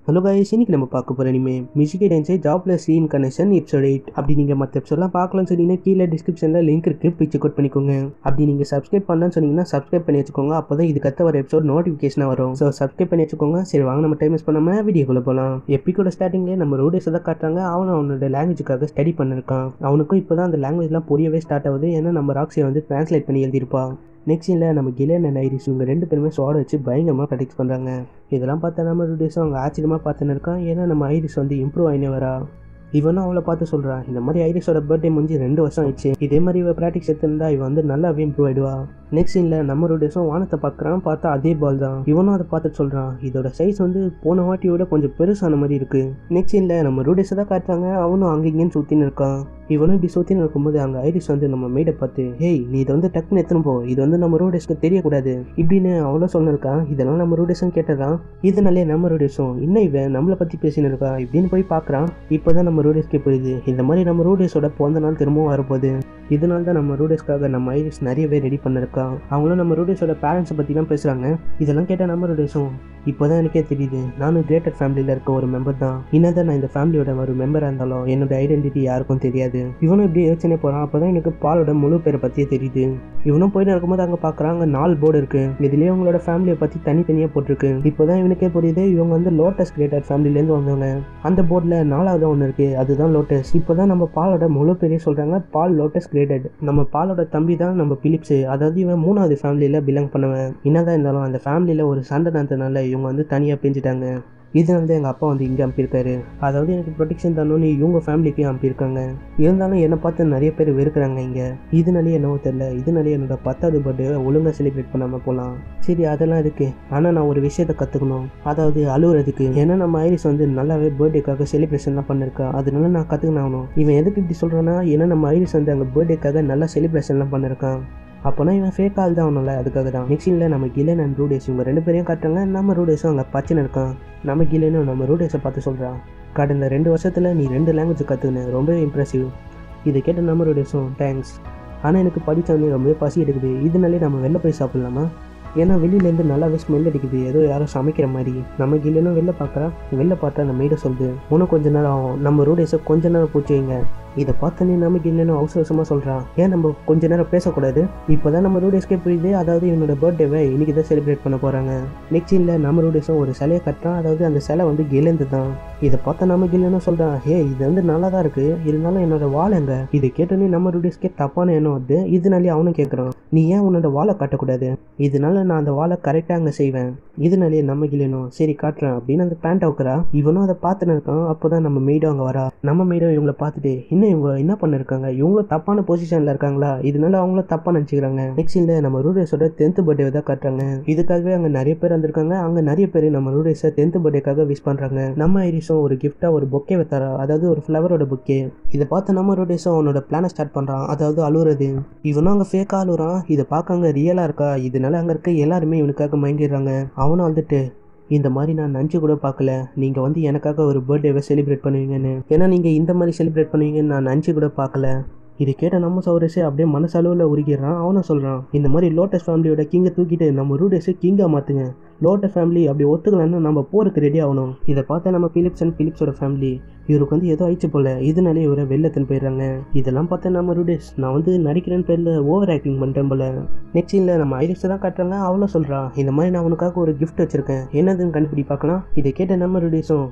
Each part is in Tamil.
ஹலோ guys இன்னைக்கு நம்ம பார்க்க போகிற இனிமே மியூசிக் டான்ஸே ஜாப்லெஸ் ரீஇன்கனெக்ஷன் எபிசோட் எயிட் அப்படி நீங்கள் மற்ற எபிசோட்லாம் பார்க்கலாம்னு சொன்னீங்கன்னா கீழே டிஸ்கிரிப்ஷனில் லிங்க் இருக்குது பிச்சு கோட் பண்ணிக்கோங்க அப்படி நீங்கள் சப்ஸ்கிரைப் பண்ணலாம்னு சொன்னீங்கன்னா சப்ஸ்கிரைப் பண்ணி வச்சுக்கோங்க அப்போ தான் இதுக்கு அடுத்த வர எபிசோட் நோட்டிஃபிகேஷனாக வரும் ஸோ சப்ஸ்கிரைப் பண்ணி வச்சுக்கோங்க சரி வாங்க நம்ம டைம் மிஸ் பண்ணாமல் வீடியோக்குள்ளே போகலாம் எப்பிக்கோட ஸ்டார்டிங்லேயே நம்ம ரூடேஸ் தான் காட்டுறாங்க அவன் அவனோட லாங்குவேஜுக்காக ஸ்டடி பண்ணிருக்கான் அவனுக்கும் இப்போ தான் அந்த லாங்குவேஜ்லாம் புரியவே ஸ்டார்ட் ஆகுது ஏன்னா நம்ம ராக்ஸியை வந்து ட்ரான்ஸ்லேட் பண்ணி எழுதியிருப்பான் நெக்ஸ்ட் சீனில் நம்ம கிலேன் அண்ட் ஐரிஸ் இவங்க ரெண்டு பேருமே சோட வச்சு பயங்கரமாக ப்ராக்டிஸ் பண்ணுறாங்க இதெல்லாம் பார்த்தா நம்ம டூடேஸும் அவங்க ஆச்சரியமாக பார்த்துன்னு இருக்கான் ஏன்னா நம்ம ஐரிஸ் வந்து இம்ப்ரூவ் ஆகினே வரா இவனும் அவளை பார்த்து சொல்கிறான் இந்த மாதிரி ஐரிஸோட பர்த்டே முடிஞ்சு ரெண்டு வருஷம் ஆயிடுச்சு இதே மாதிரி இவ ப்ராக்டிஸ் எடுத்திருந்தா இவன் வந்து நல்லாவே இம்ப்ரூவ் ஆயிடுவா நெக்ஸ்ட் சீனில் நம்ம டூடேஸும் வானத்தை பார்க்குறான் பார்த்தா அதே பால் தான் இவனும் அதை பார்த்துட்டு சொல்கிறான் இதோட சைஸ் வந்து போன வாட்டியோட கொஞ்சம் பெருசான மாதிரி இருக்குது நெக்ஸ்ட் சீனில் நம்ம ரூடேஸை தான் காட்டுறாங்க அவனும் அங்கே இங்கேன்னு சுற்றின்னு இருக்கான் இவனும் இப்படி சுற்றின்னு இருக்கும்போது அங்கே ஐரிஸ் வந்து நம்ம மேடை பார்த்து ஹேய் நீ இதை வந்து டக்குன்னு எத்தனை போ இது வந்து நம்ம ரூடேஸ்க்கு தெரியக்கூடாது இப்படின்னு அவளும் சொல்லிருக்கான் இதெல்லாம் நம்ம ரூடேஸும் கேட்டதான் இதனாலே நம்ம ரூடேஸும் இன்னும் இவன் நம்மளை பற்றி பேசின்னு இருக்கா இப்படின்னு போய் பார்க்குறான் இப்போ தான் நம்ம ரூடேஸ்க்கே போயிடுது இந்த மாதிரி நம்ம ரூடேஸோட பிறந்த நாள் திரும்பவும் வரப்போகுது இதனால தான் நம்ம ரூடேஸ்க்காக நம்ம ஐரிஸ் நிறையவே ரெடி பண்ணிருக்கான் அவங்களும் நம்ம ரூடேஸோட பேரண்ட்ஸை பற்றிலாம் பேசுகிறாங்க இதெல்லாம் கேட்டால் நம்ம ரூடேஸும் இப்போ தான் எனக்கே தெரியுது நானும் கிரேட்டர் ஃபேமிலியில் இருக்க ஒரு மெம்பர் தான் என்னதான் நான் இந்த ஃபேமிலியோட ஒரு மெம்பராக இருந்தாலும் என்னோட ஐடென்டிட்டி யாருக்கும் தெரியாது இவனும் இப்படி யோசனை போகிறான் அப்போ தான் எனக்கு பாலோட முழு பேரை பற்றியே தெரியுது இவனும் போயிட்டு இருக்கும்போது அங்கே பார்க்குறாங்க நாலு போர்டு இருக்குது இதுலேயே அவங்களோட ஃபேமிலியை பற்றி தனித்தனியாக போட்டிருக்கு இப்போ தான் இவனுக்கே புரியுது இவங்க வந்து லோட்டஸ் கிரேட்டர் ஃபேமிலிலேருந்து வந்தவங்க அந்த போர்டில் நாலாவது ஒன்று இருக்குது அதுதான் லோட்டஸ் இப்போ தான் நம்ம பாலோட முழு பேரையே சொல்கிறாங்க பால் லோட்டஸ் கிரேட்டட் நம்ம பாலோட தம்பி தான் நம்ம பிலிப்ஸு அதாவது இவன் மூணாவது ஃபேமிலியில் பிலாங் பண்ணுவேன் என்னதான் இருந்தாலும் அந்த ஃபேமிலியில் ஒரு சண்டை நடந்ததுனால இவங்க வந்து தனியாக பிரிஞ்சுட்டாங்க இதனால தான் எங்கள் அப்பா வந்து இங்கே அனுப்பியிருக்காரு அதாவது எனக்கு ப்ரொடெக்ஷன் தரணும்னு இவங்க ஃபேமிலிக்கு அனுப்பியிருக்காங்க இருந்தாலும் என்னை பார்த்து நிறைய பேர் வெறுக்கிறாங்க இங்கே இதனாலேயே என்னவோ தெரில இதனாலேயே என்னோட பத்தாவது பர்த்டே ஒழுங்காக செலிப்ரேட் பண்ணாமல் போகலாம் சரி அதெல்லாம் இருக்கு ஆனால் நான் ஒரு விஷயத்தை கற்றுக்கணும் அதாவது அழுகுறதுக்கு ஏன்னா நம்ம ஐரிஸ் வந்து நல்லாவே பர்த்டேக்காக செலிப்ரேஷன்லாம் பண்ணிருக்கா அதனால நான் கற்றுக்கணும் ஆகணும் இவன் எதுக்கு இப்படி சொல்கிறான்னா ஏன்னா நம்ம ஐரிஸ் வந்து அங்கே பர்த்டேக்காக நல்லா செலிப்ரேஷன்லாம் பண்ணிருக்கான் அப்போனா இவன் ஃபேக் ஆள் தான் அவனால அதுக்காக தான் நெக்ஸ்ட் சீனில் நம்ம கிலன் அண்ட் ரூடேஸ் இவங்க ரெண்டு பேரையும் காட்டுறாங்க நம்ம ரூடேஸும் அங்கே பச்சனை இருக்கான் நம்ம கிலனும் நம்ம ரூடேஸை பார்த்து சொல்கிறான் கடந்த ரெண்டு வருஷத்தில் நீ ரெண்டு லாங்குவேஜ் கற்றுக்கின ரொம்பவே இம்ப்ரெசிவ் இதை கேட்ட நம்ம ரூடேஸும் தேங்க்ஸ் ஆனால் எனக்கு படித்தவனே ரொம்பவே பசி எடுக்குது இதனாலே நம்ம வெளில போய் சாப்பிட்லாமா ஏன்னா வெளியிலேருந்து நல்லாவே ஸ்மெல் அடிக்குது ஏதோ யாரும் சமைக்கிற மாதிரி நம்ம கில்லனும் வெளில பார்க்குறா வெளில பார்த்தா அந்த மெய்டை சொல்லுது இன்னும் கொஞ்ச நேரம் ஆகும் நம்ம ரூடேஸை கொஞ்ச நேரம் பூச்சி வைங்க இதை பார்த்தோன்னே நமக்கு இல்லைன்னு அவசர அவசரமாக சொல்கிறான் ஏன் நம்ம கொஞ்ச நேரம் பேசக்கூடாது இப்போ தான் நம்ம ரூடேஸ்க்கே புரியுது அதாவது இவனோட பர்த்டேவை இன்னைக்கு தான் செலிப்ரேட் பண்ண போகிறாங்க நெக்ஸ்ட் இல்லை நம்ம ரூடேஸும் ஒரு சிலையை கட்டுறான் அதாவது அந்த சிலை வந்து கிலேந்து தான் இதை பார்த்தா நம்ம கில்லுன்னு சொல்கிறான் ஹே இது வந்து நல்லா தான் இருக்குது இருந்தாலும் என்னோட வாழை எங்க இதை கேட்டோன்னே நம்ம ரூடேஸ்க்கே தப்பான எண்ணம் வருது இதனாலே அவனும் கேட்குறான் நீ ஏன் உன்னோட வாழை காட்டக்கூடாது இதனால நான் அந்த வாழை கரெக்டாக அங்கே செய்வேன் இதனாலே நம்ம கில்லனும் சரி காட்டுறேன் அப்படின்னு அந்த பேண்ட் அவுக்குறா இவனும் அதை பார்த்துன்னு இருக்கான் அப்போ தான் நம்ம மெய்டும் அங்கே வரா நம்ம மெய்டும் இவங்கள பார்த்துட்டு இன்னும் இவங்க என்ன பண்ணிருக்காங்க இவங்களும் தப்பான பொசிஷனில் இருக்காங்களா இதனால அவங்களும் தப்பாக நினச்சிக்கிறாங்க நெக்ஸ்ட் இல்லை நம்ம ரூடேஸோட டென்த் பர்த்டே தான் காட்டுறாங்க இதுக்காகவே அங்கே நிறைய பேர் வந்திருக்காங்க அங்கே நிறைய பேர் நம்ம ரூடேஸை டென்த் பர்த்டேக்காக விஷ் பண்ணுறாங்க நம்ம ஐரிஸும் ஒரு கிஃப்டாக ஒரு பொக்கே வைத்தாரா அதாவது ஒரு ஃப்ளவரோட பொக்கே இதை பார்த்து நம்ம ரூடேஸும் அவனோட பிளானை ஸ்டார்ட் பண்ணுறான் அதாவது அழுகுறது இவனும் அங்கே ஃபேக்காக அழுகுறான் இதை பார்க்க அங்கே ரியலாக இருக்கா இதனால அங்கே இருக்க எல்லாருமே இவனுக்காக மயங்கிடுறாங்க அவனும் வந்துட்டு இந்த மாதிரி நான் நினச்சி கூட பார்க்கல நீங்கள் வந்து எனக்காக ஒரு பர்த்டேவை செலிப்ரேட் பண்ணுவீங்கன்னு ஏன்னா நீங்கள் இந்த மாதிரி செலிப்ரேட் பண்ணுவீங்கன்னு நான் நினச்சி கூட பார்க்கல இது கேட்ட நம்ம சௌரஸே அப்படியே மனசளவில் உருகிறான் அவனும் சொல்கிறான் இந்த மாதிரி லோட்டஸ் ஃபேமிலியோட கிங்கை தூக்கிட்டு நம்ம ரூடேஸை கிங்காக மாற்றுங்க லோட்டஸ் ஃபேமிலி அப்படி ஒத்துக்கலன்னா நம்ம போருக்கு ரெடி ஆகணும் இதை பார்த்தா நம்ம பிலிப்ஸ் அண்ட் பிலிப்ஸோட ஃபேமிலி இவருக்கு வந்து ஏதோ ஆயிடுச்சு போல இதனாலே இவரை வெள்ளத்துன்னு போயிடுறாங்க இதெல்லாம் பார்த்தா நம்ம ரூடேஸ் நான் வந்து நடிக்கிறேன்னு பேரில் ஓவர் ஆக்டிங் பண்ணிட்டேன் போல நெக்ஸ்ட் இல்லை நம்ம ஐரிஸை தான் காட்டுறாங்க அவளோ சொல்கிறான் இந்த மாதிரி நான் உனக்காக ஒரு கிஃப்ட் வச்சுருக்கேன் என்னதுன்னு கண்டுபிடி பார்க்கலாம் இதை கேட்ட நம்ம ரூடேஸும்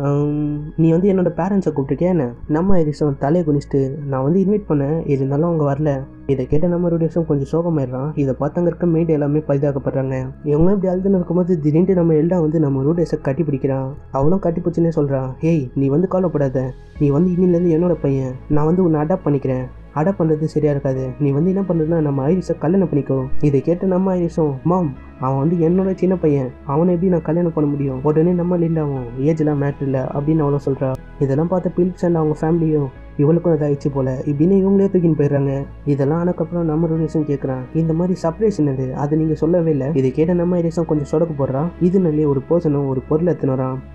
நீ வந்து என்னோட பேரண்ட்ஸை கூப்பிட்டுருக்கே என்ன நம்ம ஐரிஸும் தலையை குனிச்சிட்டு நான் வந்து இன்வைட் பண்ணேன் இருந்தாலும் அவங்க வரல இதை கேட்ட நம்ம ரூடேஸும் கொஞ்சம் சோகமாயிடுறான் இதை பார்த்தாங்க இருக்க மேடு எல்லாமே பரிதாக்கப்படுறாங்க இவங்களும் இப்படி அழுதுன்னு இருக்கும்போது திடீர்னு நம்ம எல்டா வந்து நம்ம ரூடேஸை கட்டி பிடிக்கிறான் அவளும் கட்டி பிடிச்சுன்னே சொல்கிறான் ஹேய் நீ வந்து கவலைப்படாத நீ வந்து இன்னிலேருந்து என்னோட பையன் நான் வந்து உன்னை அடாப்ட் பண்ணிக்கிறேன் அடாப்ட் பண்ணுறது சரியா இருக்காது நீ வந்து என்ன பண்ணுறதுனா நம்ம ஐரிஸை கல்யாணம் பண்ணிக்கோ இதை கேட்டு நம்ம ஐரிஸும் மாம் அவன் வந்து என்னோட சின்ன பையன் அவனை எப்படி நான் கல்யாணம் பண்ண முடியும் உடனே நம்ம லிண்டாவும் ஏஜ்லாம் மேட்ரு இல்லை அப்படின்னு அவளும் சொல்கிறா இதெல்லாம் பார்த்த பிலிப்ஸ் அண்ட் அவங்க ஃபேமிலியும் இவளுக்கும் இதாகிடுச்சு போல இப்படின்னு இவங்களே தூக்கின்னு போயிடுறாங்க இதெல்லாம் ஆனக்கப்புறம் நம்ம ரூடேஷன் கேட்குறான் இந்த மாதிரி சர்ப்ரைஸ் என்னது அது நீங்கள் சொல்லவே இல்லை இதை கேட்ட நம்ம ரேஷன் கொஞ்சம் சொடக்கு போடுறான் இது நல்லே ஒரு பர்சனும் ஒரு பொருள் எடுத்துன்னு வரான்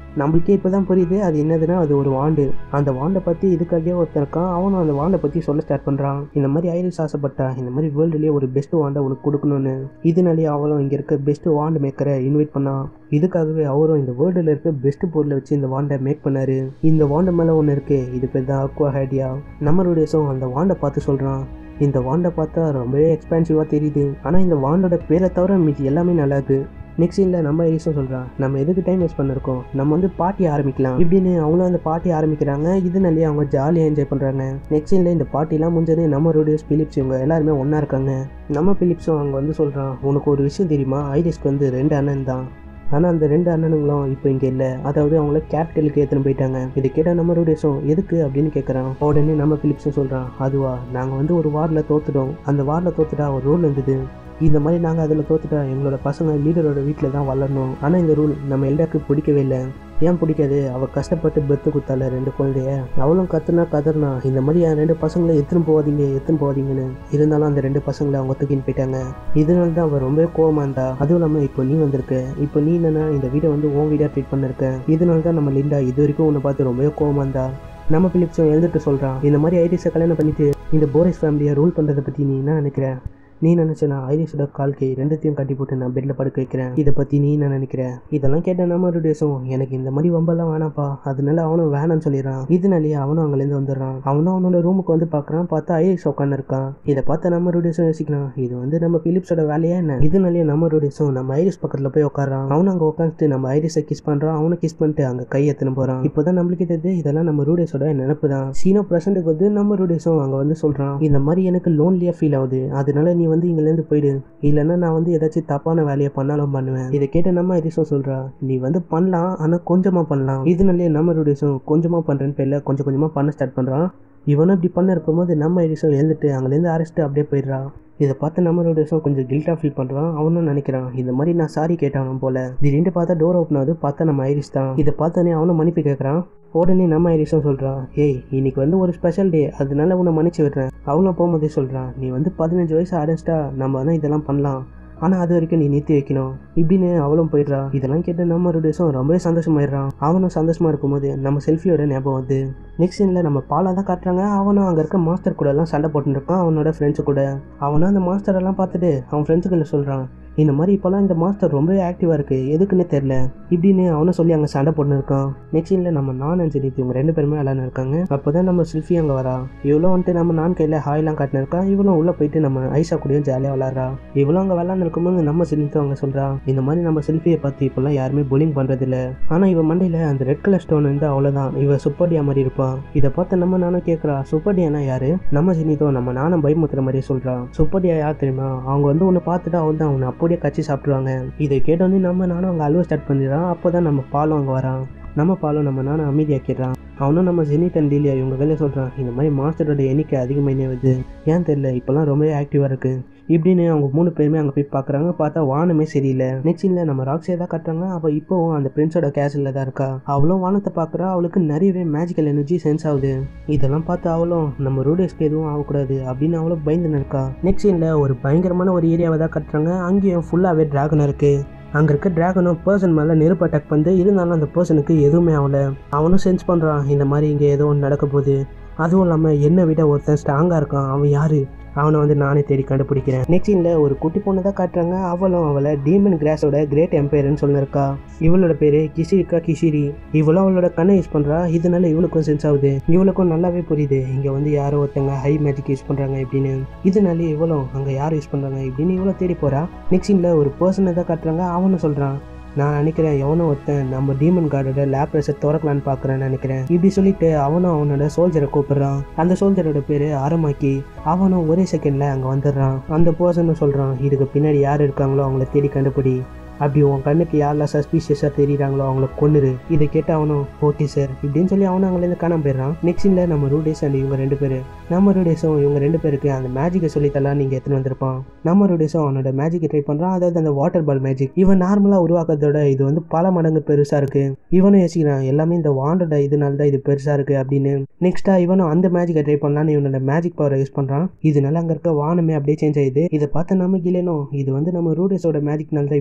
நம்மளுக்கே இப்போ தான் புரியுது அது என்னதுன்னா அது ஒரு வாண்டு அந்த வாண்டை பற்றி இதுக்காகவே ஒருத்தன் இருக்கான் அவனும் அந்த வாண்டை பற்றி சொல்ல ஸ்டார்ட் பண்ணுறான் இந்த மாதிரி ஐரிஸ் ஆசைப்பட்டா இந்த மாதிரி வேர்ல்டுலேயே ஒரு பெஸ்ட் வாண்டை உனக்கு கொடுக்கணும்னு இதனாலேயே அவளும் இங்கே இருக்க பெஸ்ட் வாண்டு மேக்கரை இன்வைட் பண்ணான் இதுக்காகவே அவரும் இந்த வேர்ல்டில் இருக்க பெஸ்ட் பொருளை வச்சு இந்த வாண்டை மேக் பண்ணாரு இந்த வாண்டை மேலே ஒன்று இருக்கு இது பேர் தான் அக்வா ஹேடியா நம்மளுடைய அந்த வாண்டை பார்த்து சொல்கிறான் இந்த வாண்டை பார்த்தா ரொம்பவே எக்ஸ்பென்சிவாக தெரியுது ஆனால் இந்த வாண்டோட பேரை தவிர மீதி எல்லாமே நல்லா இருக்கு நெக்ஸ்ட் சீனில் நம்ம ஐரிஸும் சொல்கிறான் நம்ம எதுக்கு டைம் வேஸ்ட் பண்ணிருக்கோம் நம்ம வந்து பார்ட்டி ஆரம்பிக்கலாம் இப்படின்னு அவங்களும் அந்த பார்ட்டி ஆரம்பிக்கிறாங்க இதனாலேயே அவங்க ஜாலியாக என்ஜாய் பண்ணுறாங்க நெக்ஸ்ட் சீனில் இந்த பார்ட்டிலாம் முடிஞ்சது நம்ம ரோடியோஸ் பிலிப்ஸ் இவங்க எல்லாருமே ஒன்றா இருக்காங்க நம்ம பிலிப்ஸும் அவங்க வந்து சொல்கிறான் உனக்கு ஒரு விஷயம் தெரியுமா ஐரிஸ்க்கு வந்து ரெண்டு அண்ணன் தான் ஆனால் அந்த ரெண்டு அண்ணனுங்களும் இப்போ இங்கே இல்லை அதாவது அவங்கள கேபிட்டலுக்கு ஏற்றுன்னு போயிட்டாங்க இது கேட்டால் நம்ம ரோடேஸும் எதுக்கு அப்படின்னு கேட்குறான் உடனே நம்ம பிலிப்ஸும் சொல்கிறான் அதுவா நாங்கள் வந்து ஒரு வாரில் தோத்துட்டோம் அந்த வாரில் தோத்துட்டா ஒரு ரூல் இருந்தது இந்த மாதிரி நாங்கள் அதில் தோத்துட்டா எங்களோட பசங்க லீடரோட வீட்டில் தான் வளரணும் ஆனால் இந்த ரூல் நம்ம எல்லாருக்கும் பிடிக்கவே இல்லை ஏன் பிடிக்காது அவள் கஷ்டப்பட்டு பெத்து கொடுத்தால ரெண்டு குழந்தைய அவளும் கத்துனா கதர்னா இந்த மாதிரி என் ரெண்டு பசங்களை எத்தனை போகாதீங்க எத்தனை போகாதீங்கன்னு இருந்தாலும் அந்த ரெண்டு பசங்களை அவங்க தூக்கின்னு போயிட்டாங்க இதனால தான் அவள் ரொம்ப கோவமா இருந்தா அதுவும் இல்லாமல் இப்போ நீ வந்திருக்க இப்போ நீ என்னன்னா இந்த வீடை வந்து உன் வீடாக ட்ரீட் பண்ணிருக்க இதனால தான் நம்ம லிண்டா இது வரைக்கும் உன்னை பார்த்து ரொம்பவே கோவமா இருந்தா நம்ம பிலிப்ஸும் எழுந்துட்டு சொல்கிறான் இந்த மாதிரி ஐரிஸை கல்யாணம் பண்ணிட்டு இந்த போரிஸ் ஃபேமிலியை ரூல் பண்ணுறதை பற்றி நீ என்ன நினைக்கிற நீ நினச்ச நான் ஐரிஸோட கால்கை ரெண்டுத்தையும் கட்டி போட்டு நான் பெட்டில் படுக்க வைக்கிறேன் இதை பற்றி நீ என்ன நினைக்கிற இதெல்லாம் கேட்ட நம்ம டேஸும் எனக்கு இந்த மாதிரி வம்பெல்லாம் வேணாப்பா அதனால அவனும் வேணாம்னு சொல்லிடுறான் இதனாலேயே அவனும் அங்கேருந்து வந்துடுறான் அவனும் அவனோட ரூமுக்கு வந்து பார்க்குறான் பார்த்தா ஐரிஸ் உட்காந்து இருக்கான் இதை பார்த்து நம்ம ரூடேஸும் யோசிக்கிறான் இது வந்து நம்ம பிலிப்ஸோட வேலையா என்ன இதனாலேயே நம்ம ரூடேஸும் நம்ம ஐரிஸ் பக்கத்தில் போய் உட்காரான் அவனும் அங்கே உட்காந்துட்டு நம்ம ஐரிஸை கிஸ் பண்ணுறான் அவனை கிஸ் பண்ணிட்டு அங்கே கை எத்தனை போகிறான் இப்போதான் நம்மளுக்கு தெரியுது இதெல்லாம் நம்ம ரூடேஸோட நினப்பு தான் சீனோ பிரசண்ட்டுக்கு வந்து நம்ம ரூடேஸும் அங்கே வந்து சொல்கிறான் இந்த மாதிரி எனக்கு லோன்லியாக ஃபீல் ஆகுது அதனால நீ வந்து இங்கேருந்து போயிடு இல்லைன்னா நான் வந்து ஏதாச்சும் தப்பான வேலையை பண்ணாலும் பண்ணுவேன் இதை கேட்ட நம்ம ஐரிஸும் சொல்கிறா நீ வந்து பண்ணலாம் ஆனால் கொஞ்சமாக பண்ணலாம் இதனாலேயே நம்ம ரூடேஸும் கொஞ்சமாக பண்ணுறேன்னு பேரில் கொஞ்சம் கொஞ்சமாக பண்ண ஸ்டார்ட் பண்ணுறான் இவனும் இப்படி பண்ண இருக்கும்போது நம்ம ஐரிஸும் எழுந்துட்டு அங்கேருந்து அரெஸ்ட்டு அப்படியே போயிடுறான் இதை பார்த்து நம்ம ரோடேஸும் கொஞ்சம் கில்ட்டாக ஃபீல் பண்ணுறான் அவனும் நினைக்கிறான் இந்த மாதிரி நான் சாரி கேட்டானும் போல திடீர்னு பார்த்தா டோர் ஓப்பன் ஆகுது பார்த்தா நம்ம ஐரிஸ் தான் இதை பார்த்தோன்னே அவனும் மன்னிப்பு கேட்குறான் உடனே நம்ம ஐரிஸும் சொல்கிறான் ஏய் இன்னைக்கு வந்து ஒரு ஸ்பெஷல் டே அதனால உன்னை மன்னிச்சு விடுறேன் அவளும் போகும்போதே சொல்கிறான் நீ வந்து பதினஞ்சு வயசு அடைச்சிட்டா நம்ம தான் இதெல்லாம் பண்ணலாம் ஆனால் அது வரைக்கும் நீ நிறுத்தி வைக்கணும் இப்படின்னு அவளும் போயிடுறா இதெல்லாம் கேட்டு நம்ம ரோடேஸும் ரொம்பவே சந்தோஷமாயிடுறான் அவனும் சந்தோஷமா இருக்கும்போது நம்ம செல்ஃபியோட ஞாபகம் வந்து நெக்ஸ்ட் சீனில் நம்ம பாலா தான் காட்டுறாங்க அவனும் அங்கே இருக்க மாஸ்டர் கூட எல்லாம் சண்டை போட்டுருக்கான் அவனோட ஃப்ரெண்ட்ஸு கூட அவனும் அந்த மாஸ்டர் எல்லாம் பார்த்துட்டு அவன் ஃப்ரெண்ட்ஸுக்குள்ள சொல்கிறான் இந்த மாதிரி இப்போலாம் இந்த மாஸ்டர் ரொம்பவே ஆக்டிவாக இருக்குது எதுக்குன்னே தெரில இப்படின்னு அவனும் சொல்லி அங்கே சண்டை போட்டுன்னு இருக்கான் நெக்ஸ்ட் சீனில் நம்ம நான் அண்ட் ஜெனித் இவங்க ரெண்டு பேருமே விளாட்னு இருக்காங்க அப்போ தான் நம்ம செல்ஃபி அங்கே வரா இவ்வளோ வந்துட்டு நம்ம நான் கையில் ஹாய்லாம் காட்டினு இருக்கா இவளும் உள்ளே போயிட்டு நம்ம ஐசா கூடயும் ஜாலியாக விளாட்றா இவ்வளோ அங்கே விளாட்னு இருக்கும்போது நம்ம ஜெனித் அவங்க சொல்கிறா இந்த மாதிரி நம்ம செல்ஃபியை பார்த்து இப்போல்லாம் யாருமே புலிங் பண்ணுறதில்ல ஆனால் இவன் மண்டையில் அந்த ரெட் கலர் ஸ்டோன் வந்து அவ்வளோதான் இவ சூப்பர்டியா மாதிரி இருப்பான் இதை பார்த்து நம்ம நானும் கேட்குறா சூப்பர்டியானா யாரு நம்ம ஜெனித்தோ நம்ம நானும் பயமுத்துற மாதிரியே சொல்கிறா சூப்பர்டியா யார் தெரியுமா அவங்க வந்து உன்னை பார்த்துட்டு அவள் தான் அவனை அப்படியே கச்சி சாப்பிட்ருவாங்க இதை கேட்டோன்னே நம்ம நானும் அங்கே அழுவ ஸ்டார்ட் பண்ணிடுறான் அப்போ தான் நம்ம பாலும் அங்கே வரான் நம்ம பாலும் நம்ம நானும் அமைதியாக்கிடுறான் அவனும் நம்ம ஜெனித் அண்ட் டீலியா இவங்க வேலையை சொல்கிறான் இந்த மாதிரி மாஸ்டரோட எண்ணிக்கை அதிகமாயினே வருது ஏன் தெரியல இப்போலாம் ரொம்பவே ஆக்டிவாக இருக்குது இப்படின்னு அவங்க மூணு பேருமே அங்கே போய் பார்க்குறாங்க பார்த்தா வானமே சரியில்லை நெக்ஸ்ட் இல்லை நம்ம ராக்ஸியை தான் கட்டுறாங்க அவள் இப்போவும் அந்த பிரின்ஸோட கேசலில் தான் இருக்கா அவளும் வானத்தை பார்க்குறா அவளுக்கு நிறையவே மேஜிக்கல் எனர்ஜி சென்ஸ் ஆகுது இதெல்லாம் பார்த்து அவளும் நம்ம ரூடேஸ்க்கு எதுவும் ஆகக்கூடாது அப்படின்னு அவளும் பயந்துன்னு இருக்கா நெக்ஸ்ட் சீனில் ஒரு பயங்கரமான ஒரு ஏரியாவை தான் கட்டுறாங்க அங்கேயும் ஃபுல்லாகவே டிராகன் இருக்குது அங்கே இருக்க டிராகனும் பர்சன் மேலே நெருப்பு அட்டாக் பண்ணி இருந்தாலும் அந்த பர்சனுக்கு எதுவுமே ஆகல அவனும் சென்ஸ் பண்ணுறான் இந்த மாதிரி இங்கே ஏதோ ஒன்று நடக்க போகுது அதுவும் இல்லாமல் என்னை விட ஒருத்தன் ஸ்ட்ராங்காக இருக்கான் அவன் யார் அவனை வந்து நானே தேடி கண்டுபிடிக்கிறேன் நெக்ஸ்ட் சீனில் ஒரு குட்டி பொண்ணு தான் காட்டுறாங்க அவளும் அவளை டீமன் கிராஸோட கிரேட் எம்பையர்னு சொல்லியிருக்கா இவளோட பேர் கிஷிரிக்கா கிஷிரி இவளும் அவளோட கண்ணை யூஸ் பண்ணுறா இதனால இவளுக்கும் சென்ஸ் ஆகுது இவளுக்கும் நல்லாவே புரியுது இங்கே வந்து யாரோ ஒருத்தங்க ஹை மேஜிக் யூஸ் பண்ணுறாங்க இப்படின்னு இதனாலே இவளும் அங்கே யார் யூஸ் பண்ணுறாங்க இப்படின்னு இவ்வளோ தேடி போகிறா நெக்ஸ்ட் சீனில் ஒரு பர்சனை தான் காட்டுறாங்க அவனும் சொல்கிறான் நான் நினைக்கிறேன் எவனோ ஒருத்தன் நம்ம டீமன் கார்டோட லேப் ரெசட் திறக்கலான்னு பார்க்குறேன்னு நினைக்கிறேன் இப்படி சொல்லிட்டு அவனும் அவனோட சோல்ஜரை கூப்பிடுறான் அந்த சோல்ஜரோட பேர் ஆரமாக்கி அவனும் ஒரே செகண்டில் அங்கே வந்துடுறான் அந்த பர்சனும் சொல்கிறான் இதுக்கு பின்னாடி யார் இருக்காங்களோ அவங்கள தேடி கண்டுபிடி அப்படி உன் கண்ணுக்கு யாரெல்லாம் சஸ்பீஷியஸாக தெரியுறாங்களோ அவங்கள கொன்னுரு இதை கேட்டு அவனும் ஓகே சார் இப்படின்னு சொல்லி அவனும் அங்கேருந்து காணாம போயிடுறான் நெக்ஸ்ட் சீனில் நம்ம ரூடேஸ் அண்ட் இவங்க ரெண்டு பேர் நம்ம ரூடேஸும் இவங்க ரெண்டு பேருக்கு அந்த மேஜிக்கை சொல்லித்தரலாம் நீங்கள் எடுத்துன்னு வந்திருப்பான் நம்ம ரூடேஸும் அவனோட மேஜிக்கை ட்ரை பண்ணுறான் அதாவது அந்த வாட்டர் பால் மேஜிக் இவன் நார்மலாக உருவாக்குறதோட இது வந்து பல மடங்கு பெருசாக இருக்கு இவனும் யோசிக்கிறான் எல்லாமே இந்த வாண்டோட இதனால தான் இது பெருசாக இருக்கு அப்படின்னு நெக்ஸ்டா இவனும் அந்த மேஜிக்கை ட்ரை பண்ணலான்னு இவனோட மேஜிக் பவரை யூஸ் பண்ணுறான் இதனால அங்கே இருக்க வானமே அப்படியே சேஞ்ச் ஆயிடுது இதை பார்த்து நம்ம கிளேனும் இது வந்து நம்ம ரூடேஸோட மேஜிக்னால தான் இப்படியா இருக்கு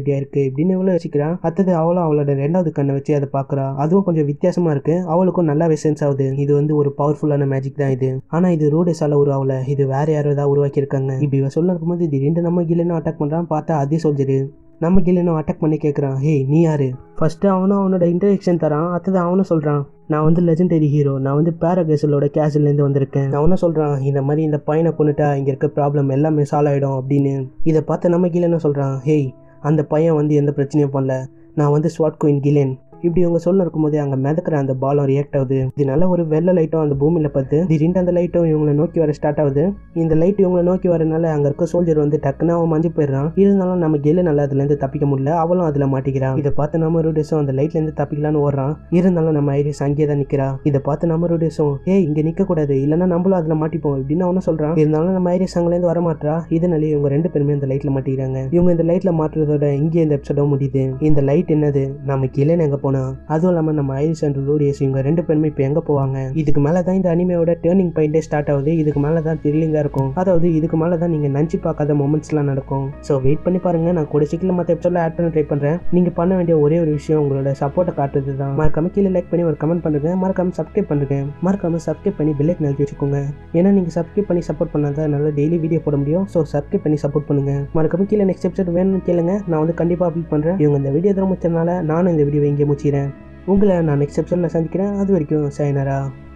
இப்படின்னு இவ்வளோ யோசிக்கிறா அடுத்தது அவளும் அவளோட ரெண்டாவது கண்ணை வச்சு அதை பார்க்குறா அதுவும் கொஞ்சம் வித்தியாசமா இருக்கு அவளுக்கும் நல்லாவே சென்ஸ் ஆகுது இது வந்து ஒரு பவர்ஃபுல்லான மேஜிக் தான் இது ஆனா இது ரூடேஸால உருவாகல இது வேற யாரோ ஏதாவது உருவாக்கியிருக்காங்க இப்படி இவ சொல்ல இருக்கும்போது திடீர்னு நம்ம கிலனும் அட்டாக் பண்றான் பார்த்தா அதே சொல்ஜரு நம்ம கிலனும் அட்டாக் பண்ணி கேட்குறான் ஹே நீ யாரு ஃபர்ஸ்ட் அவனும் அவனோட இன்ட்ரடக்ஷன் தரான் அடுத்தது அவனும் சொல்றான் நான் வந்து லெஜெண்டரி ஹீரோ நான் வந்து பேரகேசலோட கேசல்லேருந்து வந்திருக்கேன் அவனும் சொல்கிறான் இந்த மாதிரி இந்த பையனை கொண்டுட்டா இங்கே இருக்க ப்ராப்ளம் எல்லாமே சால்வ் ஆகிடும் அப்படின்னு இதை பார்த்து நம்ம கிலன்னு சொல்கிறான் ஹேய் அந்த பையன் வந்து எந்த பிரச்சனையும் பண்ணல நான் வந்து ஸ்வாட் குயின் கிலன் இப்படி இவங்க சொல்ல இருக்கும்போதே அங்கே மிதக்கிற அந்த பாலம் ரியாக்ட் ஆகுது இதனால ஒரு வெள்ளை லைட்டும் அந்த பூமியில் பார்த்து திடீர்னு அந்த லைட்டும் இவங்களை நோக்கி வர ஸ்டார்ட் ஆகுது இந்த லைட் இவங்களை நோக்கி வரனால அங்கே இருக்க சோல்ஜர் வந்து டக்குன்னு அவன் மஞ்சு போயிடுறான் இருந்தாலும் நம்ம கெல்லு நல்லா அதுலேருந்து தப்பிக்க முடியல அவளும் அதில் மாட்டிக்கிறான் இதை பார்த்து நம்ம ரூடேஸும் அந்த லைட்லேருந்து தப்பிக்கலான்னு ஓடுறான் இருந்தாலும் நம்ம ஐரிஸ் அங்கேயே தான் நிற்கிறா இதை பார்த்து நம்ம ரூடேஸும் ஏய் இங்கே நிற்கக்கூடாது இல்லைன்னா நம்மளும் அதில் மாட்டிப்போம் இப்படின்னு அவனும் சொல்கிறான் இருந்தாலும் நம்ம ஐரிஸ் அங்கேருந்து வர மாட்டா இதனாலே இவங்க ரெண்டு பேருமே இந்த லைட்டில் மாட்டிக்கிறாங்க இவங்க இந்த லைட்டில் மாட்டுறதோட இங்கே இந்த எபிசோட முடியுது இந்த லைட் என்னது நம்ம கிளன் எங்கே போனா அதுவும் இல்லாமல் நம்ம ஐரிஸ் அண்ட் லூடியஸ் இவங்க ரெண்டு பேருமே இப்போ எங்கே போவாங்க இதுக்கு மேலே தான் இந்த அனிமையோட டேர்னிங் பாயிண்டே ஸ்டார்ட் ஆகுது இதுக்கு மேலே தான் த்ரில்லிங்காக இருக்கும் அதாவது இதுக்கு மேலே தான் நீங்கள் நினச்சி பார்க்காத மூமெண்ட்ஸ்லாம் நடக்கும் ஸோ வெயிட் பண்ணி பாருங்க நான் கூட சீக்கிரம் மற்ற எபிசோட ஆட் பண்ண ட்ரை பண்ணுறேன் நீங்கள் பண்ண வேண்டிய ஒரே ஒரு விஷயம் உங்களோட சப்போர்ட்டை காட்டுறது தான் மறக்காம கீழே லைக் பண்ணி ஒரு கமெண்ட் பண்ணுங்க மறக்காம சப்ஸ்கிரைப் பண்ணுங்க மறக்காம சப்ஸ்கிரைப் பண்ணி பெல்லைக் நிறுத்தி வச்சுக்கோங்க ஏன்னா நீங்கள் சப்ஸ்கிரைப் பண்ணி சப்போர்ட் பண்ணாதான் என்னால் டெய்லி வீடியோ போட முடியும் ஸோ சப்ஸ்கிரைப் பண்ணி சப்போர்ட் பண்ணுங்க மறக்காம கீழே நெக்ஸ்ட் எபிசோட் வேணும்னு கேளுங்க நான் வந்து கண்டிப்பாக அப்லோட் பண்ணுறேன் இவங்க இந்த வீடியோ தர முடிச்சதுனால நானும் இந்த வீடியோ இங்கே முடிச்சிக்கிறேன் உங்களை நான் நெக்ஸ்ட் எபிசோடில் சந்திக்கிறேன் அது வரைக்கும் சைனரா